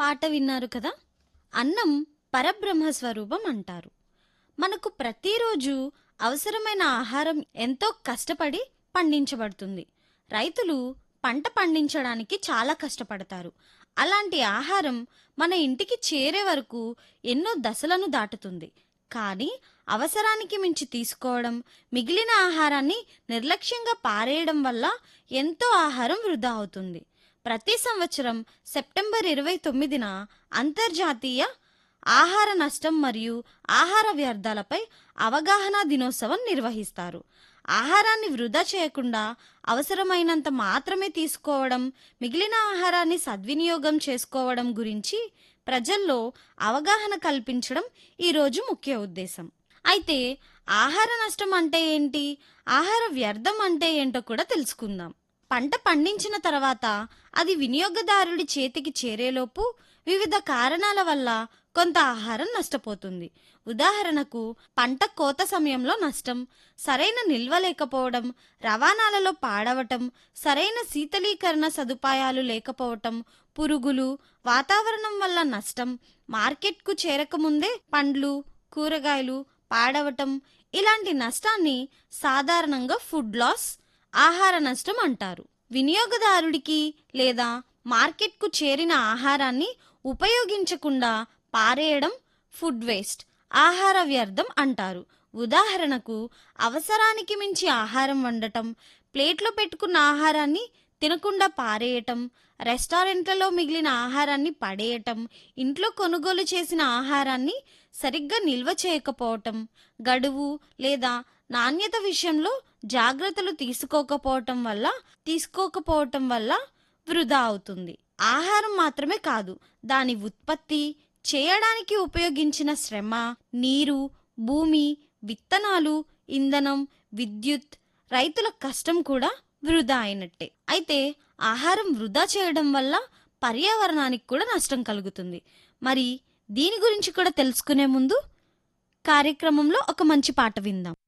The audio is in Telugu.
పాట విన్నారు కదా అన్నం పరబ్రహ్మ స్వరూపం అంటారు మనకు ప్రతిరోజు అవసరమైన ఆహారం ఎంతో కష్టపడి పండించబడుతుంది రైతులు పంట పండించడానికి చాలా కష్టపడతారు అలాంటి ఆహారం మన ఇంటికి చేరే వరకు ఎన్నో దశలను దాటుతుంది కానీ అవసరానికి మించి తీసుకోవడం మిగిలిన ఆహారాన్ని నిర్లక్ష్యంగా పారేయడం వల్ల ఎంతో ఆహారం వృధా అవుతుంది ప్రతి సంవత్సరం సెప్టెంబర్ ఇరవై తొమ్మిదిన అంతర్జాతీయ ఆహార నష్టం మరియు ఆహార వ్యర్థాలపై అవగాహన దినోత్సవం నిర్వహిస్తారు ఆహారాన్ని వృధా చేయకుండా అవసరమైనంత మాత్రమే తీసుకోవడం మిగిలిన ఆహారాన్ని సద్వినియోగం చేసుకోవడం గురించి ప్రజల్లో అవగాహన కల్పించడం ఈరోజు ముఖ్య ఉద్దేశం అయితే ఆహార నష్టం అంటే ఏంటి ఆహార వ్యర్థం అంటే ఏంటో కూడా తెలుసుకుందాం పంట పండించిన తర్వాత అది వినియోగదారుడి చేతికి చేరేలోపు వివిధ కారణాల వల్ల కొంత ఆహారం నష్టపోతుంది ఉదాహరణకు పంట కోత సమయంలో నష్టం సరైన నిల్వ లేకపోవడం రవాణాలలో పాడవటం సరైన శీతలీకరణ సదుపాయాలు లేకపోవటం పురుగులు వాతావరణం వల్ల నష్టం మార్కెట్కు చేరకముందే పండ్లు కూరగాయలు పాడవటం ఇలాంటి నష్టాన్ని సాధారణంగా ఫుడ్ లాస్ ఆహార నష్టం అంటారు వినియోగదారుడికి లేదా మార్కెట్కు చేరిన ఆహారాన్ని ఉపయోగించకుండా పారేయడం ఫుడ్ వేస్ట్ ఆహార వ్యర్థం అంటారు ఉదాహరణకు అవసరానికి మించి ఆహారం వండటం ప్లేట్లో పెట్టుకున్న ఆహారాన్ని తినకుండా పారేయటం రెస్టారెంట్లలో మిగిలిన ఆహారాన్ని పడేయటం ఇంట్లో కొనుగోలు చేసిన ఆహారాన్ని సరిగ్గా నిల్వ చేయకపోవటం గడువు లేదా నాణ్యత విషయంలో జాగ్రత్తలు తీసుకోకపోవటం వల్ల తీసుకోకపోవటం వల్ల వృధా అవుతుంది ఆహారం మాత్రమే కాదు దాని ఉత్పత్తి చేయడానికి ఉపయోగించిన శ్రమ నీరు భూమి విత్తనాలు ఇంధనం విద్యుత్ రైతుల కష్టం కూడా వృధా అయినట్టే అయితే ఆహారం వృధా చేయడం వల్ల పర్యావరణానికి కూడా నష్టం కలుగుతుంది మరి దీని గురించి కూడా తెలుసుకునే ముందు కార్యక్రమంలో ఒక మంచి పాట విందాం